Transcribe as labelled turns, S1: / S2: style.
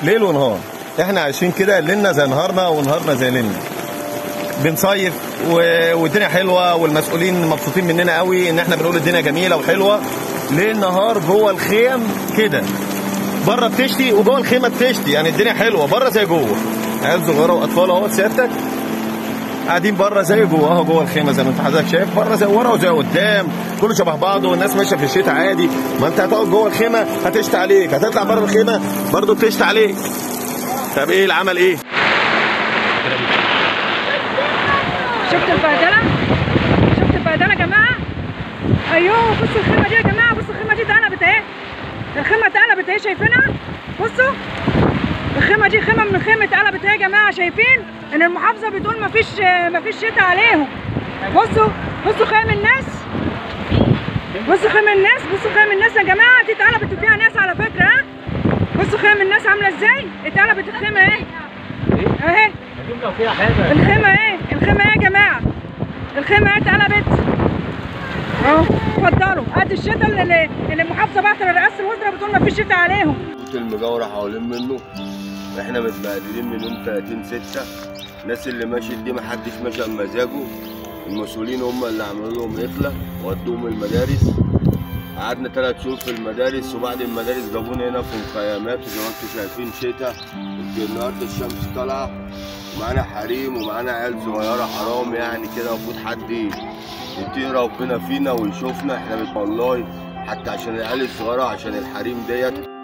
S1: ليل ونهار احنا عايشين كده ليلنا زي نهارنا ونهارنا زي ليلنا بنصيف و- والدنيا حلوه والمسؤولين مبسوطين مننا قوي ان احنا بنقول الدنيا جميله وحلوه ليل نهار جوه الخيم كده بره بتشتي وجوه الخيمه بتشتي يعني الدنيا حلوه بره زي جوه عيال صغيره واطفال اهو سيادتك قاعدين بره زي جوه اهو جوه الخيمه زي ما انت حضرتك شايف بره زي ورا وزي قدام كله شبه بعضه والناس ماشيه في الشتاء عادي ما انت هتقعد جوه الخيمه هتشتي عليك هتطلع بره الخيمه برضه بتشتي عليك طب ايه العمل ايه؟
S2: شفت البهدله شفت البهدله يا جماعه ايوه بصوا الخيمه دي يا جماعه بصوا الخيمه دي اتقلبت اهي الخيمه اتقلبت اهي شايفينها بصوا الخيمه دي خيمه من الخيم اتقلبت اهي يا جماعه شايفين ان المحافظه بتقول مفيش مفيش شتاء عليهم بصوا بصوا خيم الناس بصوا خيم الناس بصوا خيم الناس يا جماعه دي اتقلبت وفيها ناس على فكره ها بصوا خيم الناس عامله ازاي اتقلبت الخيمه اهي اهي الخيمه ايه الخيمه ايه يا جماعه الخيمه ايه اتقلبت اهو اتفضلوا قد الشتاء اللي اللي المحافظه بعت لرئاسه الوزراء بتقول ما فيش شتاء عليهم
S3: البيوت المجاورة حوالين منه احنا متبهدلين من يوم 30 6 الناس اللي ماشية دي محدش ماشي بمزاجه المسؤولين هم اللي عملوا لهم إخلة ودوهم المدارس قعدنا ثلاث شهور في المدارس وبعد المدارس جابونا هنا في مخيمات وزي ما انتم شايفين شتاء النهارده الشمس طالعة ومعانا حريم ومعانا عيال صغيرة حرام يعني كده المفروض حد يطيق ربنا فينا ويشوفنا احنا بت- والله حتى عشان العيال الصغيرة عشان الحريم ديت